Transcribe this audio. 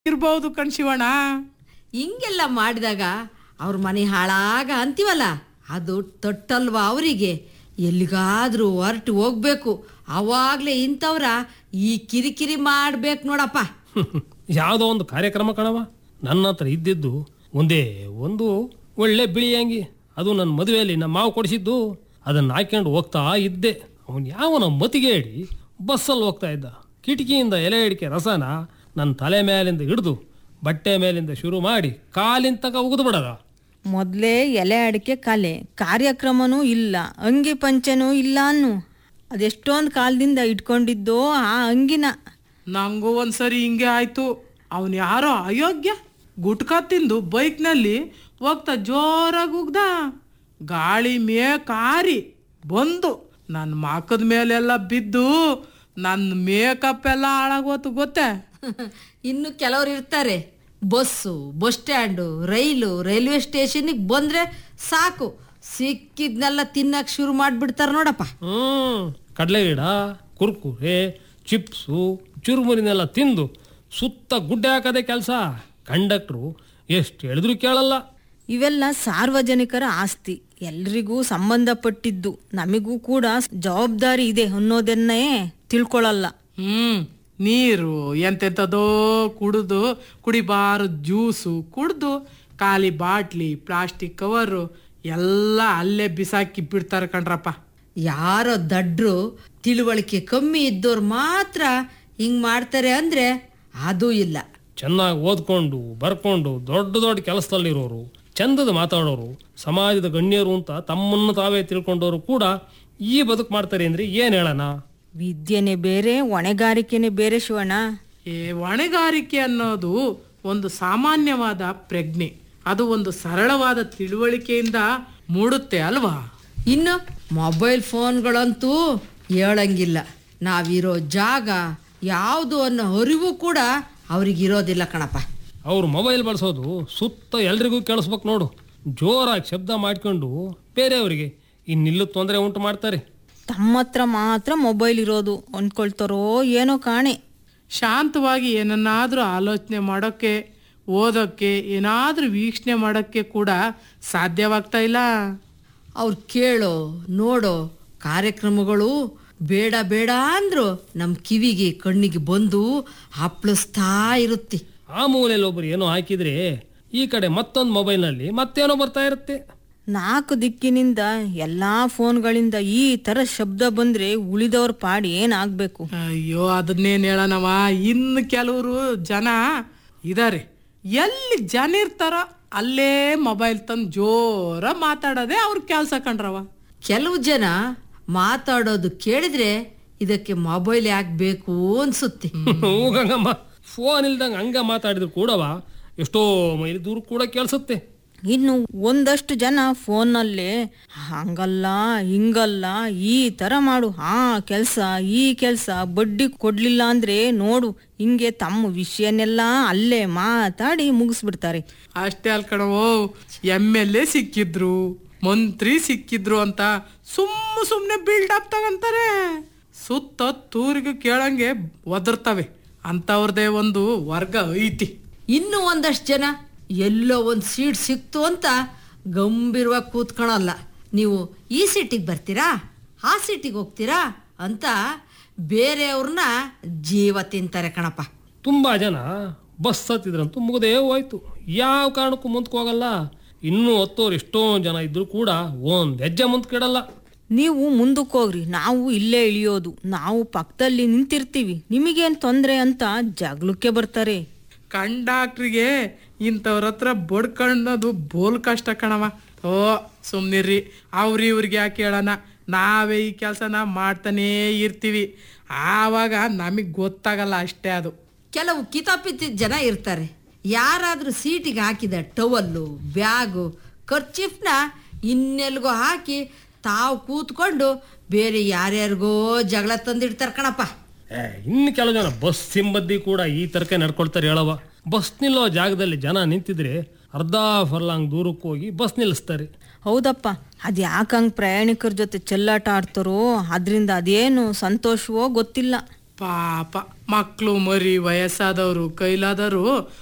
ಇರ್ಬಹುದು ಕಣ್ ಶಿವಣ್ಣ ಹಿಂಗೆಲ್ಲ ಮಾಡಿದಾಗ ಅವ್ರ ಮನೆ ಹಾಳಾಗ ಅಂತೀವಲ್ಲ ಅದು ತೊಟ್ಟಲ್ವಾ ಅವರಿಗೆ ಎಲ್ಲಿಗಾದ್ರೂ ಹೊರಟು ಹೋಗ್ಬೇಕು ಅವಾಗ್ಲೇ ಇಂಥವ್ರ ಈ ಕಿರಿಕಿರಿ ಮಾಡ್ಬೇಕು ನೋಡಪ್ಪ ಯಾವುದೋ ಒಂದು ಕಾರ್ಯಕ್ರಮ ಕಣವ ನನ್ನ ಹತ್ರ ಇದ್ದಿದ್ದು ಒಂದೇ ಒಂದು ಒಳ್ಳೆ ಬಿಳಿ ಅಂಗಿ ಅದು ನನ್ನ ಮದುವೆಯಲ್ಲಿ ನಮ್ಮ ಮಾವು ಕೊಡಿಸಿದ್ದು ಅದನ್ನು ಹಾಕ್ಕೊಂಡು ಹೋಗ್ತಾ ಇದ್ದೆ ಅವನು ಯಾವನ ಮತಿಗೆ ಹೇಳಿ ಬಸ್ಸಲ್ಲಿ ಹೋಗ್ತಾ ಇದ್ದ ಕಿಟಕಿಯಿಂದ ಎಲೆ ಹಿಡಿಕೆ ರಸನ ನನ್ನ ತಲೆ ಮೇಲಿಂದ ಹಿಡಿದು ಬಟ್ಟೆ ಮೇಲಿಂದ ಶುರು ಮಾಡಿ ಕಾಲಿನ ತಗ ಉಗಿದು ಬಿಡದ ಮೊದಲೇ ಎಲೆ ಅಡಿಕೆ ಕಲೆ ಕಾರ್ಯಕ್ರಮನೂ ಇಲ್ಲ ಅಂಗಿ ಪಂಚನೂ ಇಲ್ಲ ಅನ್ನು ಅದೆಷ್ಟೊಂದು ಕಾಲದಿಂದ ಇಟ್ಕೊಂಡಿದ್ದೋ ಆ ಅಂಗಿನ ನಂಗೂ ಒಂದ್ಸರಿ ಹಿಂಗೆ ಆಯ್ತು ಅವನ್ ಯಾರೋ ಅಯೋಗ್ಯ ಗುಟ್ಕಾ ತಿಂದು ಬೈಕ್ನಲ್ಲಿ ಹೋಗ್ತಾ ಜೋರಾಗಿ ಉಗ್ದ ಗಾಳಿ ಮೇ ಕಾರಿ ಬಂದು ನನ್ನ ಮಾಕದ ಮೇಲೆಲ್ಲ ಬಿದ್ದು ನನ್ನ ಮೇಕಪ್ ಎಲ್ಲ ಹಾಳಾಗೋತು ಗೊತ್ತೇ ಇನ್ನು ಕೆಲವ್ರು ಇರ್ತಾರೆ bus bus stand rail railway ಸ್ಟೇಷನ್ಗೆ ಬಂದ್ರೆ ಸಾಕು ಸಿಕ್ಕಿದ್ನೆಲ್ಲ ತಿನ್ನಕ್ ಶುರು ಮಾಡ್ಬಿಡ್ತಾರ ನೋಡಪ್ಪ ಹ್ಮ್ ಕಡಲೆ ಗಿಡ ಕುರ್ಕುರೆ ಚಿಪ್ಸು ಚುರುಮುರಿನೆಲ್ಲ ತಿಂದು ಸುತ್ತ ಗುಡ್ಡೆ ಹಾಕದೆ ಕೆಲಸ ಕಂಡಕ್ಟ್ರು ಎಷ್ಟು ಹೇಳಿದ್ರು ಕೇಳಲ್ಲ ಇವೆಲ್ಲ ಸಾರ್ವಜನಿಕರ ಆಸ್ತಿ ಎಲ್ರಿಗೂ ಸಂಬಂಧಪಟ್ಟಿದ್ದು ನಮಿಗೂ ಕೂಡ ಜವಾಬ್ದಾರಿ ಇದೆ ಅನ್ನೋದನ್ನೇ ತಿಳ್ಕೊಳ್ಳಲ್ಲ ಹ್ಮ್ ನೀರು ಎಂತೆಂಥದೋ ಕುಡಿದು ಕುಡಿಬಾರ ಜ್ಯೂಸು ಕುಡ್ದು ಖಾಲಿ ಬಾಟ್ಲಿ ಪ್ಲಾಸ್ಟಿಕ್ ಕವರು ಎಲ್ಲ ಅಲ್ಲೇ ಬಿಸಾಕಿ ಬಿಡ್ತಾರೆ ಕಣ್ರಪ್ಪ ಯಾರೋ ದಡ್ರು ತಿಳುವಳಿಕೆ ಕಮ್ಮಿ ಇದ್ದವ್ರು ಮಾತ್ರ ಹಿಂಗ್ ಮಾಡ್ತಾರೆ ಅಂದ್ರೆ ಅದೂ ಇಲ್ಲ ಚೆನ್ನಾಗಿ ಓದ್ಕೊಂಡು ಬರ್ಕೊಂಡು ದೊಡ್ಡ ದೊಡ್ಡ ಕೆಲಸದಲ್ಲಿರೋರು ಚಂದದ ಮಾತಾಡೋರು ಸಮಾಜದ ಗಣ್ಯರು ಅಂತ ತಮ್ಮನ್ನು ತಾವೇ ತಿಳ್ಕೊಂಡವರು ಕೂಡ ಈ ಬದುಕು ಮಾಡ್ತಾರೆ ಅಂದ್ರೆ ಏನ್ ಹೇಳೋಣ ವಿದ್ಯೆನೆ ಬೇರೆ ಹೊಣೆಗಾರಿಕೆನೆ ಬೇರೆ ಶಿವಣ್ಣ ಈ ಹೊಣೆಗಾರಿಕೆ ಅನ್ನೋದು ಒಂದು ಸಾಮಾನ್ಯವಾದ ಪ್ರಜ್ಞೆ ಅದು ಒಂದು ಸರಳವಾದ ತಿಳುವಳಿಕೆಯಿಂದ ಮೂಡುತ್ತೆ ಅಲ್ವಾ ಇನ್ನು ಮೊಬೈಲ್ ಫೋನ್ಗಳಂತೂ ಹೇಳಂಗಿಲ್ಲ ನಾವಿರೋ ಜಾಗ ಯಾವುದು ಅನ್ನೋ ಅರಿವು ಕೂಡ ಅವ್ರಿಗಿರೋದಿಲ್ಲ ಕಣಪ್ಪ ಅವ್ರು ಮೊಬೈಲ್ ಬಳಸೋದು ಸುತ್ತ ಎಲ್ರಿಗೂ ಕೇಳಿಸ್ಬೇಕು ನೋಡು ಜೋರಾಗಿ ಶಬ್ದ ಮಾಡ್ಕೊಂಡು ಬೇರೆಯವರಿಗೆ ಇನ್ನಿಲ್ಲೂ ತೊಂದರೆ ಉಂಟು ಮಾಡ್ತಾರೆ ತಮ್ಮ ಹತ್ರ ಮಾತ್ರ ಮೊಬೈಲ್ ಇರೋದು ಅಂದ್ಕೊಳ್ತಾರೋ ಏನೋ ಕಾಣೆ ಶಾಂತವಾಗಿ ಏನನ್ನಾದ್ರೂ ಆಲೋಚನೆ ಮಾಡೋಕ್ಕೆ ಓದೋಕ್ಕೆ ಏನಾದ್ರೂ ವೀಕ್ಷಣೆ ಮಾಡೋಕ್ಕೆ ಕೂಡ ಸಾಧ್ಯವಾಗ್ತಾ ಇಲ್ಲ ಅವ್ರು ಕೇಳೋ ನೋಡೋ ಕಾರ್ಯಕ್ರಮಗಳು ಬೇಡ ಬೇಡ ಅಂದ್ರು ನಮ್ಮ ಕಿವಿಗೆ ಕಣ್ಣಿಗೆ ಬಂದು ಹಪ್ಳಿಸ್ತಾ ಇರುತ್ತೆ ಆ ಮೂಲೆಯಲ್ಲಿ ಒಬ್ರು ಏನೋ ಹಾಕಿದ್ರೆ ಈ ಕಡೆ ಮತ್ತೊಂದು ಮೊಬೈಲ್ನಲ್ಲಿ ಮತ್ತೇನೋ ಬರ್ತಾ ಇರುತ್ತೆ ನಾಲ್ಕು ದಿಕ್ಕಿನಿಂದ ಎಲ್ಲಾ ಫೋನ್ಗಳಿಂದ ಈ ತರ ಶಬ್ದ ಬಂದ್ರೆ ಉಳಿದವ್ರ ಪಾಡಿ ಏನಾಗ್ಬೇಕು ಅಯ್ಯೋ ಅದನ್ನೇನು ಹೇಳೋಣವ ಇನ್ನು ಕೆಲವರು ಜನ ಇದಾರೆ ಎಲ್ಲಿ ಜನ ಇರ್ತಾರೋ ಅಲ್ಲೇ ಮೊಬೈಲ್ ತಂದು ಜೋರ ಮಾತಾಡೋದೇ ಅವ್ರ ಕೆಲಸ ಕಂಡ್ರವ ಕೆಲವು ಜನ ಮಾತಾಡೋದು ಕೇಳಿದ್ರೆ ಇದಕ್ಕೆ ಮೊಬೈಲ್ ಯಾಕೆ ಬೇಕು ಅನ್ಸುತ್ತೆ ಹ್ಞೂ ಗಂಗಮ್ಮ ಫೋನ್ ಇಲ್ದಂಗೆ ಹಂಗ ಮಾತಾಡಿದ್ರು ಕೂಡವ ಎಷ್ಟೋ ಮೈಲಿ ದೂರ ಕೂಡ ಕೇಳಿಸುತ್ತೆ ಇನ್ನು ಒಂದಷ್ಟು ಜನ ಫೋನ್ನಲ್ಲೇ ಹಂಗಲ್ಲ ಹಿಂಗಲ್ಲ ಈ ತರ ಮಾಡು ಆ ಕೆಲ್ಸ ಈ ಕೆಲ್ಸ ಬಡ್ಡಿ ಕೊಡ್ಲಿಲ್ಲ ಅಂದ್ರೆ ನೋಡು ಹಿಂಗೆ ತಮ್ಮ ವಿಷಯನೆಲ್ಲ ಅಲ್ಲೇ ಮಾತಾಡಿ ಮುಗಿಸ್ಬಿಡ್ತಾರೆ ಅಷ್ಟೇ ಅಲ್ ಕಣವೋ ಎಮ್ ಎಲ್ ಎ ಸಿಕ್ಕಿದ್ರು ಮಂತ್ರಿ ಸಿಕ್ಕಿದ್ರು ಅಂತ ಸುಮ್ಮ ಸುಮ್ಮನೆ ಬಿಲ್ಡಪ್ ತಗೊಂತಾರೆ ಸುತ್ತ ತೂರಿಗೂ ಕೇಳಂಗೆ ಒದರ್ತವೆ ಅಂಥವ್ರದೇ ಒಂದು ವರ್ಗ ಐತಿ ಇನ್ನು ಒಂದಷ್ಟು ಜನ ಎಲ್ಲೋ ಒಂದು ಸೀಟ್ ಸಿಕ್ತು ಅಂತ ಗಂಭೀರವಾಗಿ ಕೂತ್ಕೊಳಲ್ಲ ನೀವು ಈ ಸೀಟಿಗೆ ಬರ್ತೀರಾ ಆ ಸೀಟಿಗೆ ಹೋಗ್ತೀರಾ ಅಂತ ಬೇರೆಯವ್ರನ್ನ ಜೀವ ತಿಂತಾರೆ ಕಣಪ್ಪ ತುಂಬಾ ಜನ ಬಸ್ ಹತ್ತಿದ್ರಂತೂ ಮುಗದೇ ಹೋಯ್ತು ಯಾವ ಕಾರಣಕ್ಕೂ ಮುಂದಕ್ಕೆ ಹೋಗಲ್ಲ ಇನ್ನೂ ಹತ್ತೋರು ಎಷ್ಟೊಂದು ಜನ ಇದ್ರು ಕೂಡ ಒಂದ್ ಹೆಜ್ಜೆ ಮುಂದ್ಕಿಡಲ್ಲ ನೀವು ಮುಂದಕ್ಕೆ ಹೋಗ್ರಿ ನಾವು ಇಲ್ಲೇ ಇಳಿಯೋದು ನಾವು ಪಕ್ಕದಲ್ಲಿ ನಿಂತಿರ್ತೀವಿ ನಿಮಗೇನ್ ತೊಂದ್ರೆ ಅಂತ ಜಗಳಕ್ಕೆ ಬರ್ತಾರೆ ಕಂಡಾಕ್ಟ್ರಿಗೆ ಇಂಥವ್ರ ಹತ್ರ ಬಡ್ಕೊಳ್ಳೋದು ಬೋಲ್ ಕಷ್ಟ ಕಣವ ಓ ಸುಮ್ನಿರ್ರಿ ಅವ್ರ ಇವ್ರಿಗೆ ಯಾಕೆ ಹೇಳೋಣ ನಾವೇ ಈ ಕೆಲಸನ ಮಾಡ್ತಾನೇ ಇರ್ತೀವಿ ಆವಾಗ ನಮಗೆ ಗೊತ್ತಾಗಲ್ಲ ಅಷ್ಟೇ ಅದು ಕೆಲವು ಕಿತಾಪಿತ್ತಿದ ಜನ ಇರ್ತಾರೆ ಯಾರಾದರೂ ಸೀಟಿಗೆ ಹಾಕಿದ ಟವಲ್ಲು ಬ್ಯಾಗು ಖರ್ಚಿಫ್ನ ಇನ್ನೆಲ್ಗೋ ಹಾಕಿ ತಾವು ಕೂತ್ಕೊಂಡು ಬೇರೆ ಯಾರ್ಯಾರಿಗೋ ಜಗಳ ತಂದಿಡ್ತಾರೆ ಕಣಪ್ಪ ಏ, ಇನ್ನು ಕೆಲವು ಜನ ಬಸ್ ಸಿಂಬದ್ದಿ ಕೂಡ ಈ ತರಕೆ ನಡ್ಕೊಳ್ತಾರೆ ಹೇಳವ ಬಸ್ ನಿಲ್ಲೋ ಜಾಗದಲ್ಲಿ ಜನ ನಿಂತಿದ್ರೆ ಅರ್ಧ ಫರ್ಲಾಂಗ್ ದೂರಕ್ಕೆ ಹೋಗಿ ಬಸ್ ನಿಲ್ಲಿಸ್ತಾರೆ ಹೌದಪ್ಪ ಅದು ಯಾಕಂಗ್ ಪ್ರಯಾಣಿಕರ ಜೊತೆ ಚೆಲ್ಲಾಟ ಆಡ್ತಾರೋ ಅದರಿಂದ ಅದೇನು ಸಂತೋಷವೋ ಗೊತ್ತಿಲ್ಲ ಪಾಪ ಮಕ್ಕಳು ಮರಿ ವಯಸ್ಸಾದವರು ಕೈಲಾದವರು